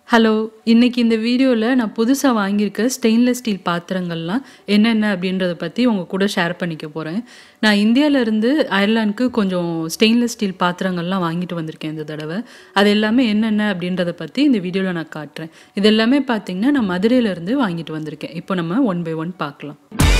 hello இன்னைக்கு இந்த வீடியோவில் நான் புதுசாக வாங்கியிருக்க ஸ்டெயின்லெஸ் ஸ்டீல் பாத்திரங்கள்லாம் என்னென்ன அப்படின்றத பற்றி உங்கள் கூட ஷேர் பண்ணிக்க போகிறேன் நான் இந்தியாவிலேருந்து அயர்லாந்துக்கு கொஞ்சம் ஸ்டெயின்லெஸ் ஸ்டீல் பாத்திரங்கள்லாம் வாங்கிட்டு வந்திருக்கேன் இந்த தடவை அது எல்லாமே என்னென்ன அப்படின்றத பற்றி இந்த வீடியோவில் நான் காட்டுறேன் இது எல்லாமே பார்த்தீங்கன்னா நான் மதுரையிலேருந்து வாங்கிட்டு வந்திருக்கேன் இப்போ நம்ம ஒன் பை ஒன் பார்க்கலாம்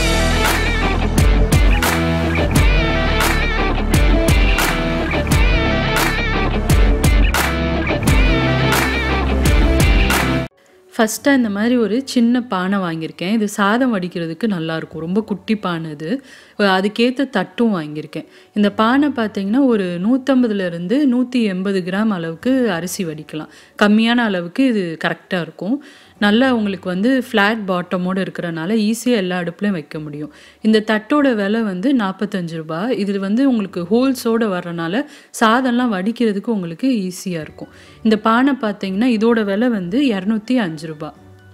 ஃபஸ்ட்டாக இந்த மாதிரி ஒரு சின்ன பானை வாங்கியிருக்கேன் இது சாதம் வடிக்கிறதுக்கு நல்லாயிருக்கும் ரொம்ப குட்டி பானை இது அதுக்கேற்ற தட்டும் வாங்கியிருக்கேன் இந்த பானை பார்த்தீங்கன்னா ஒரு நூற்றம்பதுலேருந்து நூற்றி எண்பது கிராம் அளவுக்கு அரிசி வடிக்கலாம் கம்மியான அளவுக்கு இது கரெக்டாக இருக்கும் நல்லா உங்களுக்கு வந்து ஃப்ளாட் பாட்டமோடு இருக்கிறனால ஈஸியாக எல்லா அடுப்புலையும் வைக்க முடியும் இந்த தட்டோட விலை வந்து நாற்பத்தஞ்சு ரூபா இது வந்து உங்களுக்கு ஹோல்ஸோடு வர்றனால சாதம்லாம் வடிக்கிறதுக்கு உங்களுக்கு ஈஸியாக இருக்கும் இந்த பானை பார்த்தீங்கன்னா இதோட விலை வந்து இரநூத்தி அஞ்சு ரூபா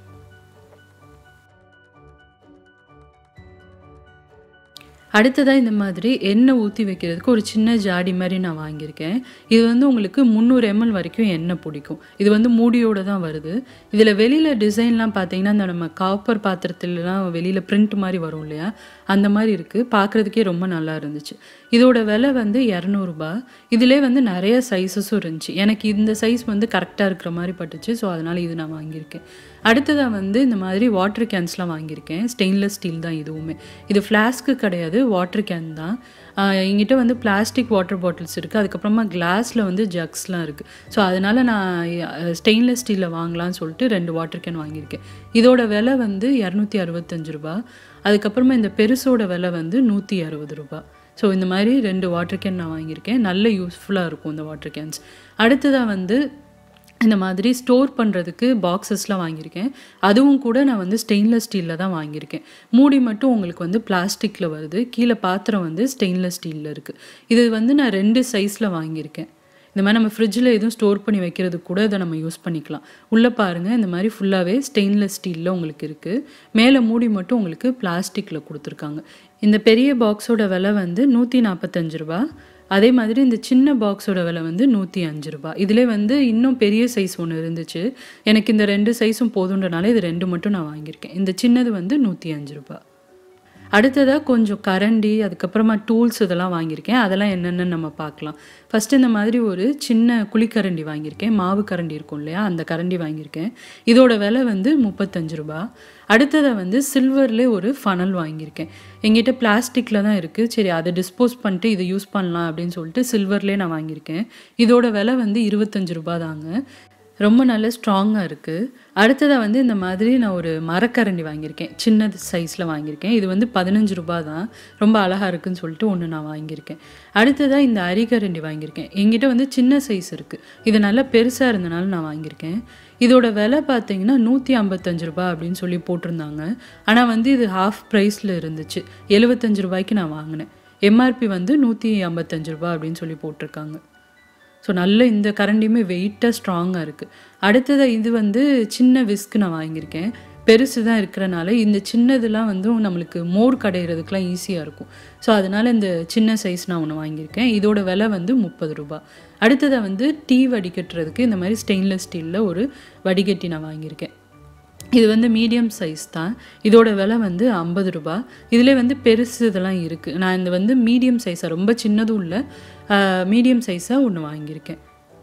அடுத்ததாக இந்த மாதிரி எண்ணெய் ஊற்றி வைக்கிறதுக்கு ஒரு சின்ன ஜாடி மாதிரி நான் வாங்கியிருக்கேன் இது வந்து உங்களுக்கு முந்நூறு எம்எல் வரைக்கும் எண்ணெய் பிடிக்கும் இது வந்து மூடியோடு தான் வருது இதில் வெளியில் டிசைன்லாம் பார்த்தீங்கன்னா இந்த நம்ம காப்பர் பாத்திரத்துலலாம் வெளியில் பிரிண்ட் மாதிரி வரும் இல்லையா அந்த மாதிரி இருக்குது பார்க்குறதுக்கே ரொம்ப நல்லா இருந்துச்சு இதோட விலை வந்து இரநூறுபா இதிலே வந்து நிறைய சைஸஸும் இருந்துச்சு எனக்கு இந்த சைஸ் வந்து கரெக்டாக இருக்கிற மாதிரி பட்டுச்சு ஸோ அதனால் இது நான் வாங்கியிருக்கேன் அடுத்ததாக வந்து இந்த மாதிரி வாட்டர் கேன்ஸ்லாம் வாங்கியிருக்கேன் ஸ்டெயின்லெஸ் ஸ்டீல் தான் இதுவுமே இது ஃப்ளாஸ்க்கு கிடையாது வாட்டர் கேன் தான் எங்கிட்ட வந்து பிளாஸ்டிக் வாட்டர் பாட்டில்ஸ் இருக்குது அதுக்கப்புறமா கிளாஸில் வந்து ஜக்ஸ்லாம் இருக்குது ஸோ அதனால் நான் ஸ்டெயின்லெஸ் ஸ்டீலில் வாங்கலாம்னு சொல்லிட்டு ரெண்டு வாட்டர் கேன் வாங்கியிருக்கேன் இதோட விலை வந்து இரநூத்தி அறுபத்தஞ்சு ரூபா அதுக்கப்புறமா இந்த பெருசோட விலை வந்து நூற்றி அறுபது ரூபா ஸோ இந்த மாதிரி ரெண்டு வாட்டர் கேன் நான் வாங்கியிருக்கேன் நல்ல யூஸ்ஃபுல்லாக இருக்கும் இந்த வாட்டர் கேன்ஸ் அடுத்ததாக வந்து இந்த மாதிரி ஸ்டோர் பண்ணுறதுக்கு பாக்ஸஸ்லாம் வாங்கியிருக்கேன் அதுவும் கூட நான் வந்து ஸ்டெயின்லெஸ் ஸ்டீலில் தான் வாங்கியிருக்கேன் மூடி மட்டும் உங்களுக்கு வந்து பிளாஸ்டிக்கில் வருது கீழே பாத்திரம் வந்து ஸ்டெயின்லெஸ் ஸ்டீலில் இருக்குது இது வந்து நான் ரெண்டு சைஸில் வாங்கியிருக்கேன் இந்த மாதிரி நம்ம ஃப்ரிட்ஜில் எதுவும் ஸ்டோர் பண்ணி வைக்கிறதுக்கு கூட இதை நம்ம யூஸ் பண்ணிக்கலாம் உள்ளே பாருங்கள் இந்த மாதிரி ஃபுல்லாகவே ஸ்டெயின்லெஸ் ஸ்டீலில் உங்களுக்கு இருக்குது மேலே மூடி மட்டும் உங்களுக்கு பிளாஸ்டிக்கில் கொடுத்துருக்காங்க இந்த பெரிய பாக்ஸோட விலை வந்து நூற்றி நாற்பத்தஞ்சு ரூபா அதே மாதிரி இந்த சின்ன பாக்ஸோட விலை வந்து நூற்றி அஞ்சு ரூபா இதிலே வந்து இன்னும் பெரிய சைஸ் ஒன்று இருந்துச்சு எனக்கு இந்த ரெண்டு சைஸும் போதுன்றனால இது ரெண்டு மட்டும் நான் வாங்கியிருக்கேன் இந்த சின்னது வந்து நூற்றி அஞ்சு ரூபா அடுத்ததாக கொஞ்சம் கரண்டி அதுக்கப்புறமா டூல்ஸ் இதெல்லாம் வாங்கியிருக்கேன் அதெல்லாம் என்னென்னு நம்ம பார்க்கலாம் ஃபஸ்ட்டு இந்த மாதிரி ஒரு சின்ன குழிக்கரண்டி வாங்கியிருக்கேன் மாவு கரண்டி இருக்கும் இல்லையா அந்த கரண்டி வாங்கியிருக்கேன் இதோட விலை வந்து முப்பத்தஞ்சு ரூபா அடுத்ததாக வந்து சில்வர்லேயே ஒரு ஃபனல் வாங்கியிருக்கேன் எங்கிட்ட பிளாஸ்டிக்கில் தான் இருக்குது சரி அதை டிஸ்போஸ் பண்ணிட்டு இதை யூஸ் பண்ணலாம் அப்படின்னு சொல்லிட்டு சில்வர்லேயே நான் வாங்கியிருக்கேன் இதோட விலை வந்து இருபத்தஞ்சு ரூபா தாங்க ரொம்ப நல்ல ஸ்ட்ராங்காக இருக்குது அடுத்ததாக வந்து இந்த மாதிரி நான் ஒரு மரக்கரண்டி வாங்கியிருக்கேன் சின்ன சைஸில் வாங்கியிருக்கேன் இது வந்து பதினஞ்சு ரூபா தான் ரொம்ப அழகாக இருக்குன்னு சொல்லிட்டு ஒன்று நான் வாங்கியிருக்கேன் அடுத்ததாக இந்த அரிக்கரண்டி வாங்கியிருக்கேன் எங்கிட்ட வந்து சின்ன சைஸ் இருக்குது இது நல்லா பெருசாக இருந்தனால நான் வாங்கியிருக்கேன் இதோட விலை பார்த்தீங்கன்னா நூற்றி ஐம்பத்தஞ்சு ரூபா அப்படின்னு சொல்லி போட்டிருந்தாங்க ஆனால் வந்து இது ஹாஃப் ப்ரைஸில் இருந்துச்சு எழுபத்தஞ்சு ரூபாய்க்கு நான் வாங்கினேன் எம்ஆர்பி வந்து நூற்றி ஐம்பத்தஞ்சு ரூபா அப்படின்னு சொல்லி போட்டிருக்காங்க ஸோ நல்ல இந்த கரண்டியுமே வெயிட்டாக ஸ்ட்ராங்காக இருக்குது அடுத்ததாக இது வந்து சின்ன விஸ்க் நான் வாங்கியிருக்கேன் பெருசு தான் இருக்கிறனால இந்த சின்னதுலாம் வந்து நம்மளுக்கு மோர் கடையிறதுக்கெலாம் ஈஸியாக இருக்கும் ஸோ அதனால் இந்த சின்ன சைஸ் நான் ஒன்று வாங்கியிருக்கேன் இதோட விலை வந்து முப்பது ரூபா அடுத்ததாக வந்து டீ வடிகட்டுறதுக்கு இந்த மாதிரி ஸ்டெயின்லெஸ் ஸ்டீலில் ஒரு வடிகட்டி நான் வாங்கியிருக்கேன் இது வந்து மீடியம் சைஸ் தான் இதோட விலை வந்து ஐம்பது ரூபா இதில் வந்து பெருசு இதெல்லாம் இருக்குது நான் இந்த வந்து மீடியம் சைஸாக ரொம்ப சின்னதும் இல்லை மீடியம் சைஸாக ஒன்று வாங்கியிருக்கேன்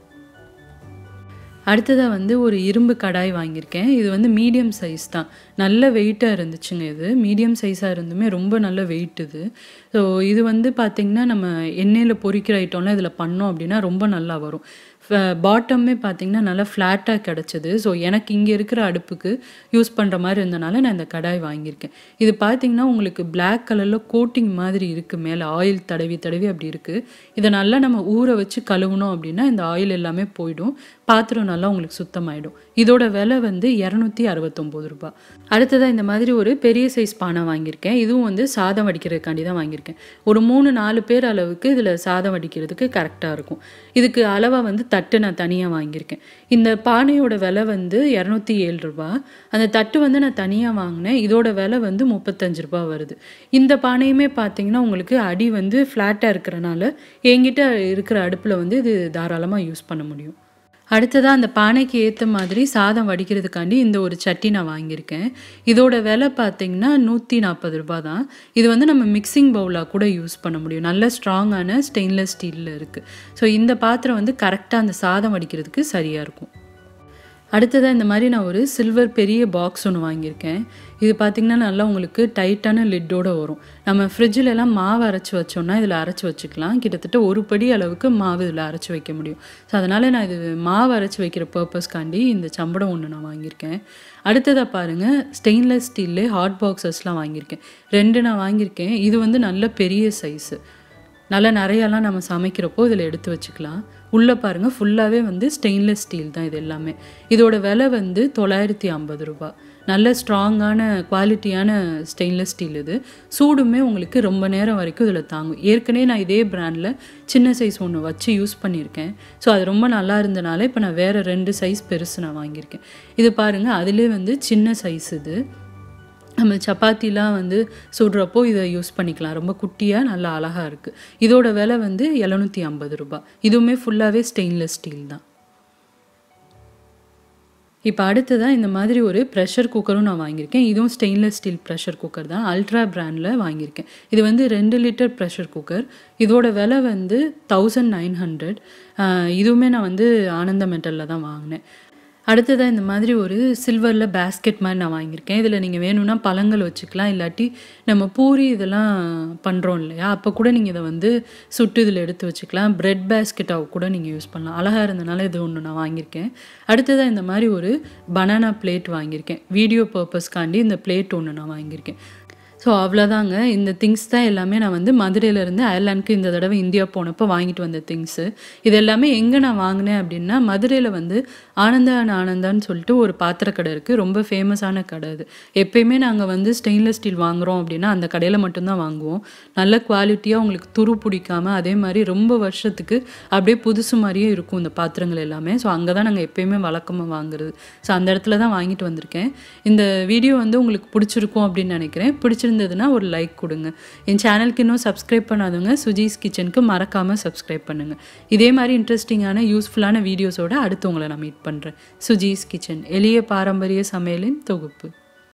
அடுத்ததாக வந்து ஒரு இரும்பு கடாய் வாங்கியிருக்கேன் இது வந்து மீடியம் சைஸ் தான் நல்ல வெயிட்டாக இருந்துச்சுங்க இது மீடியம் சைஸாக இருந்துமே ரொம்ப நல்ல வெயிட் இது ஸோ இது வந்து பார்த்திங்கன்னா நம்ம எண்ணெயில் பொரிக்கிற ஐட்டம்லாம் இதில் பண்ணோம் அப்படின்னா ரொம்ப நல்லா வரும் பாட்டமே பார்த்திங்கன்னா நல்லா ஃப்ளாட்டாக கிடச்சிது ஸோ எனக்கு இங்கே இருக்கிற அடுப்புக்கு யூஸ் பண்ணுற மாதிரி இருந்தனால நான் இந்த கடாய் வாங்கியிருக்கேன் இது பார்த்திங்கன்னா உங்களுக்கு பிளாக் கலரில் கோட்டிங் மாதிரி இருக்குது மேலே ஆயில் தடவி தடவி அப்படி இருக்குது இதை நல்லா நம்ம ஊற வச்சு கழுவுனோம் அப்படின்னா இந்த ஆயில் எல்லாமே போயிடும் பாத்திரம் நல்லா உங்களுக்கு சுத்தமாயிடும் இதோட விலை வந்து இரநூத்தி அறுபத்தொம்போது ரூபாய் அடுத்ததாக இந்த மாதிரி ஒரு பெரிய சைஸ் பானை வாங்கியிருக்கேன் இதுவும் வந்து சாதம் வடிக்கிறதுக்காண்டி தான் வாங்கியிருக்கேன் ஒரு மூணு நாலு பேர் அளவுக்கு இதில் சாதம் வடிக்கிறதுக்கு கரெக்டாக இருக்கும் இதுக்கு அளவாக வந்து தட்டு நான் தனியாக வாங்கியிருக்கேன் இந்த பானையோட விலை வந்து இரநூத்தி ஏழு ரூபா அந்த தட்டு வந்து நான் தனியாக வாங்கினேன் இதோட விலை வந்து முப்பத்தஞ்சு ரூபா வருது இந்த பானையுமே பார்த்தீங்கன்னா உங்களுக்கு அடி வந்து ஃப்ளாட்டாக இருக்கிறனால என்கிட்ட இருக்கிற அடுப்பில் வந்து இது தாராளமாக யூஸ் பண்ண முடியும் அடுத்ததாக அந்த பானைக்கு ஏற்ற மாதிரி சாதம் வடிக்கிறதுக்காண்டி இந்த ஒரு சட்டி நான் வாங்கியிருக்கேன் இதோட விலை பார்த்தீங்கன்னா நூற்றி நாற்பது ரூபாய் தான் இது வந்து நம்ம மிக்சிங் பவுலாக கூட யூஸ் பண்ண முடியும் நல்ல ஸ்ட்ராங்கான ஸ்டெயின்லெஸ் ஸ்டீலில் இருக்குது ஸோ இந்த பாத்திரம் வந்து கரெக்டாக அந்த சாதம் வடிக்கிறதுக்கு சரியாக இருக்கும் அடுத்ததாக இந்த மாதிரி நான் ஒரு சில்வர் பெரிய பாக்ஸ் ஒன்று வாங்கியிருக்கேன் இது பார்த்திங்கன்னா நல்லா உங்களுக்கு டைட்டான லிட்டோடு வரும் நம்ம ஃப்ரிட்ஜில் எல்லாம் மாவு அரைச்சி வச்சோம்னா இதில் அரைச்சி வச்சுக்கலாம் கிட்டத்தட்ட ஒரு படி அளவுக்கு மாவு இதில் அரைச்சி வைக்க முடியும் ஸோ அதனால் நான் இது மாவு அரைச்சி வைக்கிற பர்பஸ்க்காண்டி இந்த சம்படம் ஒன்று நான் வாங்கியிருக்கேன் அடுத்ததாக பாருங்கள் ஸ்டெயின்லெஸ் ஸ்டீல்லே ஹாட் பாக்ஸஸ்லாம் வாங்கியிருக்கேன் ரெண்டு நான் வாங்கியிருக்கேன் இது வந்து நல்ல பெரிய சைஸு நல்லா நிறையாலாம் நம்ம சமைக்கிறப்போ இதில் எடுத்து வச்சுக்கலாம் உள்ளே பாருங்கள் ஃபுல்லாகவே வந்து ஸ்டெயின்லெஸ் ஸ்டீல் தான் இது எல்லாமே இதோட விலை வந்து தொள்ளாயிரத்தி ஐம்பது ரூபா நல்ல ஸ்ட்ராங்கான குவாலிட்டியான ஸ்டெயின்லெஸ் ஸ்டீல் இது சூடுமே உங்களுக்கு ரொம்ப நேரம் வரைக்கும் இதில் தாங்கும் ஏற்கனவே நான் இதே பிராண்டில் சின்ன சைஸ் ஒன்று வச்சு யூஸ் பண்ணியிருக்கேன் ஸோ அது ரொம்ப நல்லா இருந்தனால இப்போ நான் வேறு ரெண்டு சைஸ் பெருசு நான் வாங்கியிருக்கேன் இது பாருங்கள் அதிலே வந்து சின்ன சைஸ் இது நம்ம சப்பாத்திலாம் வந்து சுடுறப்போ இதை யூஸ் பண்ணிக்கலாம் ரொம்ப குட்டியாக நல்லா அழகாக இருக்குது இதோட விலை வந்து எழுநூற்றி ஐம்பது ரூபாய் இதுவுமே ஃபுல்லாகவே ஸ்டெயின்லெஸ் ஸ்டீல் தான் இப்போ அடுத்ததாக இந்த மாதிரி ஒரு ப்ரெஷர் குக்கரும் நான் வாங்கியிருக்கேன் இதுவும் ஸ்டெயின்லெஸ் ஸ்டீல் ப்ரெஷர் குக்கர் தான் அல்ட்ரா பிராண்டில் வாங்கியிருக்கேன் இது வந்து ரெண்டு லிட்டர் ப்ரெஷர் குக்கர் இதோட விலை வந்து தௌசண்ட் நைன் ஹண்ட்ரட் இதுவுமே நான் வந்து ஆனந்த மெட்டலில் தான் வாங்கினேன் அடுத்ததாக இந்த மாதிரி ஒரு சில்வரில் பேஸ்கெட் மாதிரி நான் வாங்கியிருக்கேன் இதில் நீங்கள் வேணும்னா பழங்கள் வச்சுக்கலாம் இல்லாட்டி நம்ம பூரி இதெல்லாம் பண்ணுறோம் இல்லையா அப்போ கூட நீங்கள் இதை வந்து சுட்டு இதில் எடுத்து வச்சுக்கலாம் ப்ரெட் பேஸ்கெட்டாக கூட நீங்கள் யூஸ் பண்ணலாம் அழகாக இருந்தனால இது ஒன்று நான் வாங்கியிருக்கேன் அடுத்ததாக இந்த மாதிரி ஒரு பனானா பிளேட் வாங்கியிருக்கேன் வீடியோ பர்பஸ்க்காண்டி இந்த பிளேட் ஒன்று நான் வாங்கியிருக்கேன் ஸோ அவ்வளோதாங்க இந்த திங்ஸ் தான் எல்லாமே நான் வந்து மதுரையிலேருந்து அயர்லாண்டுக்கு இந்த தடவை இந்தியா போனப்போ வாங்கிட்டு வந்த திங்ஸு இது எல்லாமே எங்கே நான் வாங்கினேன் அப்படின்னா மதுரையில் வந்து ஆனந்தான் ஆனந்தான்னு சொல்லிட்டு ஒரு பாத்திர கடை இருக்குது ரொம்ப ஃபேமஸான கடை அது எப்பயுமே நாங்கள் வந்து ஸ்டெயின்லெஸ் ஸ்டீல் வாங்குகிறோம் அப்படின்னா அந்த கடையில் மட்டும்தான் வாங்குவோம் நல்ல குவாலிட்டியாக உங்களுக்கு துரு பிடிக்காம அதே மாதிரி ரொம்ப வருஷத்துக்கு அப்படியே புதுசு மாதிரியே இருக்கும் இந்த பாத்திரங்கள் எல்லாமே ஸோ அங்கே தான் நாங்கள் எப்பயுமே வழக்கமாக வாங்குறது ஸோ அந்த இடத்துல தான் வாங்கிட்டு வந்திருக்கேன் இந்த வீடியோ வந்து உங்களுக்கு பிடிச்சிருக்கும் அப்படின்னு நினைக்கிறேன் பிடிச்சி பிடிச்சிருந்ததுன்னா ஒரு லைக் கொடுங்க என் சேனலுக்கு இன்னும் சப்ஸ்கிரைப் பண்ணாதவங்க சுஜீஸ் கிச்சனுக்கு மறக்காமல் சப்ஸ்கிரைப் பண்ணுங்கள் இதே மாதிரி இன்ட்ரெஸ்டிங்கான யூஸ்ஃபுல்லான வீடியோஸோட அடுத்து உங்களை நான் மீட் பண்ணுறேன் சுஜீஸ் கிச்சன் எளிய பாரம்பரிய சமையலின் தொகுப்பு